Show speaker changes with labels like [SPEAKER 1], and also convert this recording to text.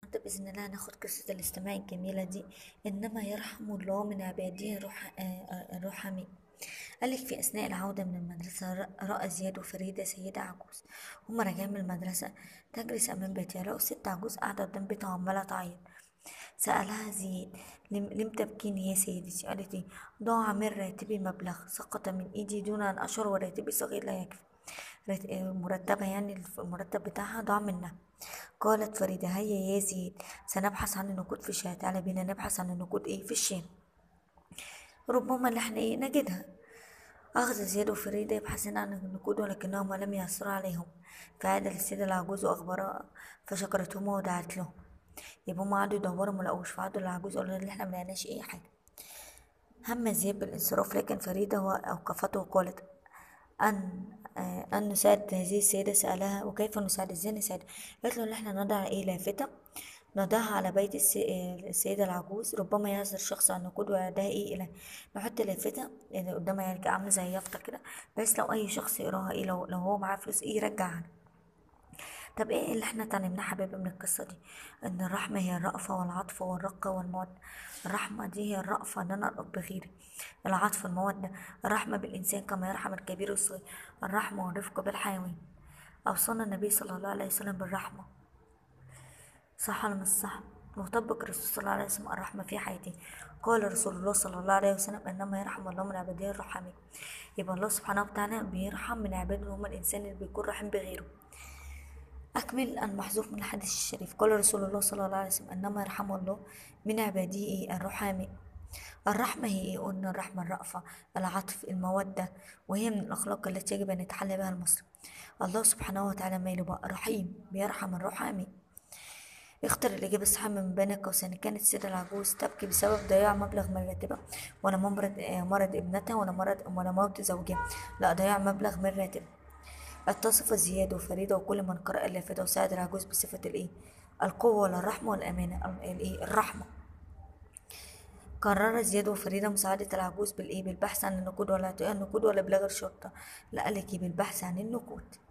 [SPEAKER 1] النهاردة بإذن الله هناخد قصة الاستماع الجميلة دي إنما يرحم الله من عباده الرح... آه، آه، الرحماء قالك في أثناء العودة من المدرسة رأى زياد وفريدة سيدة عجوز هما راجعين من المدرسة تجلس أمام بيتها لقوا ست عجوز قاعدة قدام بيتها وعمالة تعيط سألها زياد لم, لم تبكين يا سيدتي قالت إيه ضاع من راتبي مبلغ سقط من إيدي دون أن أشعر وراتبي صغير لا يكفي مرتبها يعني المرتب بتاعها ضاع منها قالت فريدة هيا يا زيد سنبحث عن النقود في الشام تعالى بينا نبحث عن النقود ايه في الشام ربما اللي احنا ايه نجدها أخذ زياد وفريدة يبحثون عن النقود ولكنهما لم يعثروا عليهم فعاد للسيدة العجوز وأخبرها فشكرتهما ودعت لهم يبقى هما قعدوا يدوروا ملقوش فعادوا للعجوز قالوا إن احنا ملقناش أي حاجة هم زياد بالانصراف لكن فريدة أوقفته وقالت أن آه، أن نساعد هذه السيدة سألها وكيف نساعد ازاي نساعد قالت له إن احنا نضع ايه لافتة نضعها على بيت السيدة العجوز ربما يهزر شخص عن نقود ويديها ايه إلى نحط لافتة يعني قدامها يعني عاملة زي يافطة كده بس لو أي شخص يقراها ايه لو, لو هو معاه فلوس ايه يرجعها طب ايه اللي احنا اتعلمناه حبايبي من القصة دي ان الرحمة هي الرأفة والعطف والرقة والمودة الرحمة دي هي الرأفة ان انا ارقب بغيري العطف المودة الرحمة بالانسان كما يرحم الكبير والصغير الرحمة والرفق بالحيوان اوصانا النبي صلى الله عليه وسلم بالرحمة صح ولا مش صح وطبق الرسول صلى الله عليه وسلم الرحمة في حياته قال رسول الله صلى الله عليه وسلم إنما يرحم الله من عباده الرحمين يبقى الله سبحانه وتعالى بيرحم من عباده هم الإنسان اللي بيكون رحم بغيره أكمل المحذوف من الحديث الشريف قال رسول الله صلى الله عليه وسلم إنما يرحم الله من عباده الرحماء الرحمة هي إيه؟ قلنا الرحمة الرأفة العطف المودة وهي من الأخلاق التي يجب أن يتحلى بها المسلم الله سبحانه وتعالى ما يلبى رحيم بيرحم الرحماء اختر الإجابة الصحيحة من بين قوسين كانت السيدة العجوز تبكي بسبب ضياع مبلغ من راتبها ولا مرض مرض ابنتها ولا مرض ولا موت زوجها لا ضياع مبلغ من راتبها اتصف زياد وفريدة وكل من قرأ اللافتة وساعد العجوز بصفة الإيه القوة ولا الرحمة والأمانة الإيه الرحمة قرر زياد وفريدة مساعدة العجوز بالإيه بالبحث عن النقود ولا اعطاء النقود ولا إبلاغ الشرطة لا قالك بالبحث عن النقود